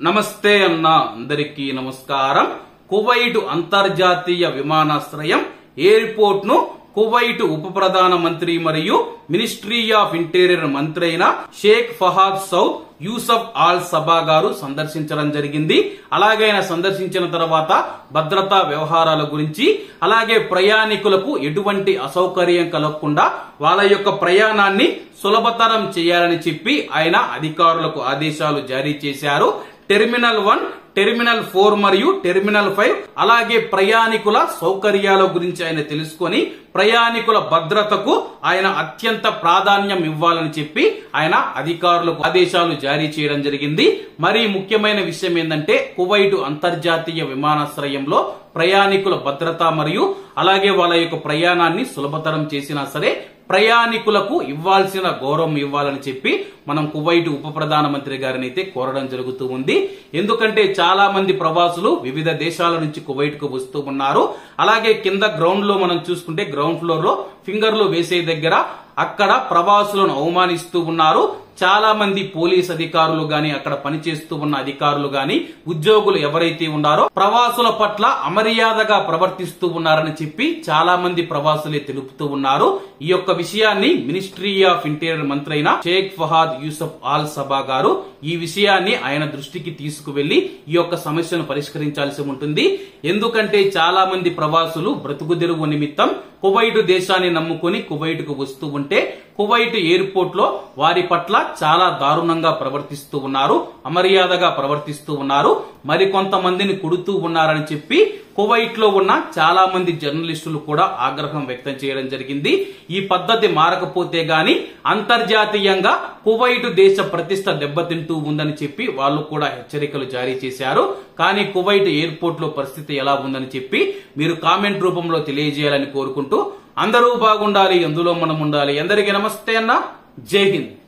నమస్తే అన్న అందరికీ నమస్కారం కువైట్ అంతర్జాతీయ విమానాశ్రయం ఎయిర్పోర్ట్ ను కువైట్ ఉప ప్రధాన మంత్రి మరియు మినిస్ట్రీ ఆఫ్ ఇంటీరియర్ మంత్రి అయిన Sheikh Fahad Saud Yousuf Al Sabah garu సందర్శించడం జరిగింది అలాగే ఆయన సందర్శించిన తర్వాత భద్రతా వ్యవహారాల గురించి అలాగే ప్రయాణికులకు ఎటువంటి అసౌకర్యం కలగకుండా వాళ్ళ యొక్క ప్రయాణాన్ని సులభతరం చేయాలని చెప్పి ఆయన అధికారులకు ఆదేశాలు జారీ చేశారు టెర్మినల్ వన్ టెర్మినల్ ఫోర్ మరియు టెర్మినల్ ఫైవ్ అలాగే ప్రయాణికుల సౌకర్యాల గురించి ఆయన తెలుసుకొని ప్రయాణికుల భద్రతకు ఆయన అత్యంత ప్రాధాన్యం ఇవ్వాలని చెప్పి ఆయన అధికారులకు ఆదేశాలు జారీ చేయడం జరిగింది మరి ముఖ్యమైన విషయం ఏంటంటే కువైట్ అంతర్జాతీయ విమానాశ్రయంలో ప్రయాణికుల భద్రత మరియు అలాగే వాళ్ళ యొక్క ప్రయాణాన్ని సులభతరం చేసినా సరే ప్రయాణికులకు ఇవ్వాల్సిన గౌరవం ఇవ్వాలని చెప్పి మనం కువైట్ ఉప ప్రధానమంత్రి గారిని అయితే కోరడం జరుగుతూ ఉంది ఎందుకంటే చాలా మంది ప్రవాసులు వివిధ దేశాల నుంచి కువైట్ కు వస్తూ ఉన్నారు అలాగే కింద గ్రౌండ్ లో మనం చూసుకుంటే గ్రౌండ్ ఫ్లోర్ లో ఫింగర్లు వేసే దగ్గర అక్కడ ప్రవాసులను అవమానిస్తూ ఉన్నారు చాలా మంది పోలీస్ అధికారులు గాని అక్కడ పనిచేస్తూ ఉన్న అధికారులు గాని ఉద్యోగులు ఎవరైతే ఉన్నారో ప్రవాసుల పట్ల అమర్యాదగా ప్రవర్తిస్తూ ఉన్నారని చెప్పి చాలా మంది ప్రవాసులే తెలుపుతూ ఉన్నారు ఈ యొక్క విషయాన్ని మినిస్ట్రీ ఆఫ్ ఇంటీరియర్ మంత్రి అయిన Sheikh Fahad Yousuf Al Sabah garu ఈ విషయాన్ని ఆయన దృష్టికి తీసుకువెళ్లి ఈ యొక్క సమస్యను పరిష్కరించాల్సి ఉంటుంది ఎందుకంటే చాలా మంది ప్రవాసులు బ్రతుకు తెరువు నిమిత్తం కువైట్ దేశాన్ని నమ్ముకుని కువైట్ కు వస్తూ ఉంటే కువైట్ ఎయిర్పోర్ట్ లో వారి పట్ల చాలా దారుణంగా ప్రవర్తిస్తూ ఉన్నారు అమర్యాదగా ప్రవర్తిస్తూ ఉన్నారు మరికొంతమందిని కుడుతూ ఉన్నారని చెప్పి కువైట్ లో ఉన్న చాలా మంది జర్నలిస్టులు కూడా ఆగ్రహం వ్యక్తం చేయడం జరిగింది ఈ పద్ధతి మారకపోతే గాని అంతర్జాతీయంగా కువైట్ దేశ ప్రతిష్ట దెబ్బతింటూ ఉందని చెప్పి వాళ్ళు కూడా హెచ్చరికలు జారీ చేశారు కానీ కువైట్ ఎయిర్పోర్ట్ లో పరిస్థితి ఎలా ఉందని చెప్పి మీరు కామెంట్ రూపంలో తెలియజేయాలని కోరుకుంటూ అందరూ బాగుండాలి ఎందులో మనం ఉండాలి అందరికీ నమస్తే అన్న జై హింద్